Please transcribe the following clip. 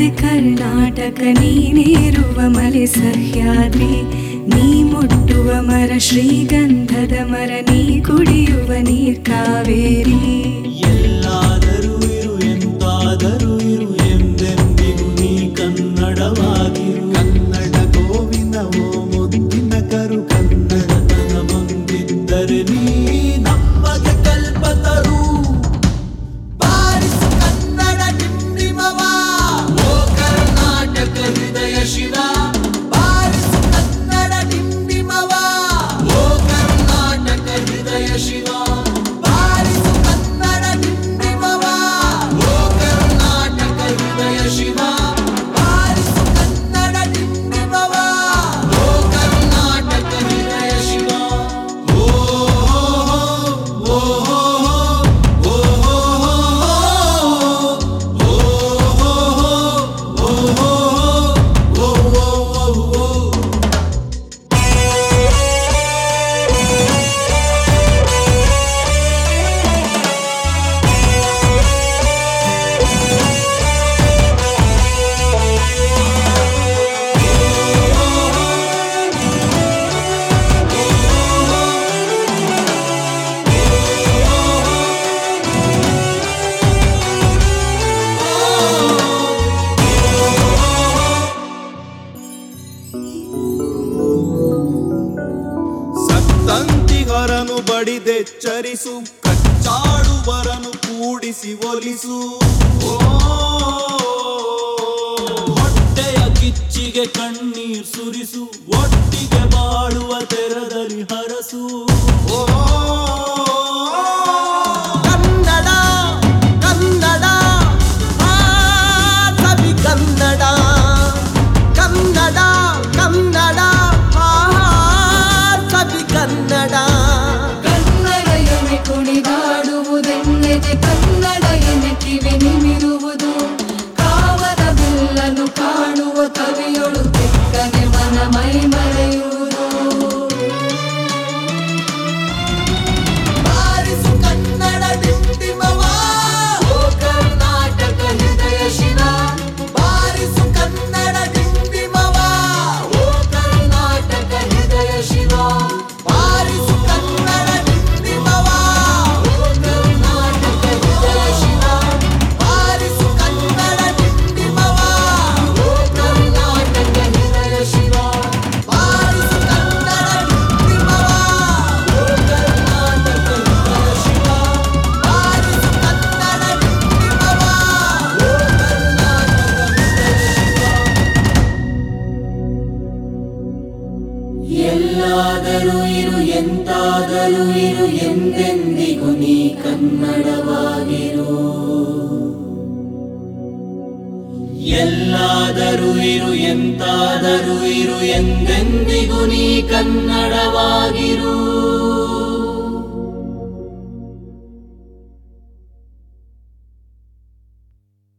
ಮತ್ತೆ ಕರ್ನಾಟಕ ನೀನೇರುವ ಮಲೆ ಸಹ್ಯಾದ್ರಿ ನೀ ಮುಟ್ಟುವ ಮರ ಶ್ರೀಗಂಧದ ಮರ ನೀ ಕುಡಿಯುವ ನೀರ್ ಕಾವೇರಿ ಎಲ್ಲಾದರೂ ಇರು ಎಂತಾದರೂ ಇರು ಎಂದೆಂದಿಗೂ ನೀ ಕನ್ನಡವಾಗಿರು ಕನ್ನಡ ಗೋವಿನ ಓ ಮುದ್ದಿನ ಕರು ಕನ್ನಡತನ ಬಂದಿದ್ದರೆ ನೀ ನಮಗೆ ಕಲ್ಪತರು ಬಾರಿಸು ಕನ್ನಡ ಡಿಂಡಿಮವ ಓ ಕರ್ನಾಟಕ ಹೃದಯ ಶಿವ ಬಾರಿಸು ಕನ್ನಡ ಡಿಂಡಿಮವ ಓ ಕರ್ನಾಟಕ ಹೃದಯ ಶಿವ ಬಾರಿಸು ಕನ್ನಡ ಡಿಂಡಿಮವ ಓ ಕರ್ನಾಟಕ ಹೃದಯ ಶಿವ ಬಾರಿಸು ಕನ್ನಡ ಡಿಂಡಿಮವ ಓ ಕರ್ನಾಟಕ ಹೃದಯ ಶಿವ ಓ ಓ ಓ ಸತ್ತಂತಿಗರನು ಬಡಿದೆಚ್ಚರಿಸು ಕಚ್ಚಾಡುವರನು ಕೂಡಿಸಿ ಒಲಿಸು ಓ, ಹೊಟ್ಟೆಯ ಕಿಚ್ಚಿಗೆ ಕಣ್ಣೀರ್ ಸುರಿಸು ಒಟ್ಟಿಗೆ ಬಾಳುವ ತೆರದಲ್ಲಿ ಹರಸು ಓ, ಕನ್ನಡ ಕನ್ನಡ ಆ ಕವಿ ಕನ್ನಡ ಕನ್ನಡ ಕನ್ನಡ ಆ ಕವಿ ಕನ್ನಡ ಕನ್ನಡ ಎನೆ ಕುಣಿದಾಡುವುದೆನ್ನೆದೆ ಕನ್ನಡ ಎನೆ ಕಿವಿ ನಿಮಿರುವುದು ಕಾವದ ಬಿಲ್ಲನ್ನು ಕಾಣುವ ಕವಿಯೊಳು ತೆಕ್ಕನೆ ಮನ ಮೈ ಮರೆಯುವುದು ಬಾರಿಸು ಕನ್ನಡ ಡಿಂಡಿಮವ ಓ ಕರ್ನಾಟಕ ಹೃದಯ ಶಿವ ಬಾರಿಸು ಕನ್ನಡ ಡಿಂಡಿಮವ ಓ ಕರ್ನಾಟಕ ಹೃದಯ ಶಿವ ಬಾರಿಸು ಕನ್ನಡ ಡಿಂಡಿಮವ ಓ ಕರ್ನಾಟಕ ಹೃದಯ ಶಿವ ಬಾರಿಸು ಕನ್ನಡ ಡಿಂಡಿಮವ ಓ ಕರ್ನಾಟಕ ಹೃದಯ ಶಿವ ಬಾರಿಸು ಕನ್ನಡ ಡಿಂಡಿಮವ ಓ ಕರ್ನಾಟಕ ಹೃದಯ ಶಿವ ಬಾರಿಸು ಕನ್ನಡ ಡಿಂಡಿಮವ ಓ ಎಲ್ಲಾದರೂ ಇರು ಎಂತಾದರೂ ಇರು ಎಂದೆಂದಿಗೂ ನೀ ಕನ್ನಡವಾಗಿರು ಎಲ್ಲಾದರೂ ಇರು ಎಂತಾದರೂ ಇರು ಎಂದೆಂದಿಗೂ ನೀ ಕನ್ನಡವಾಗಿರು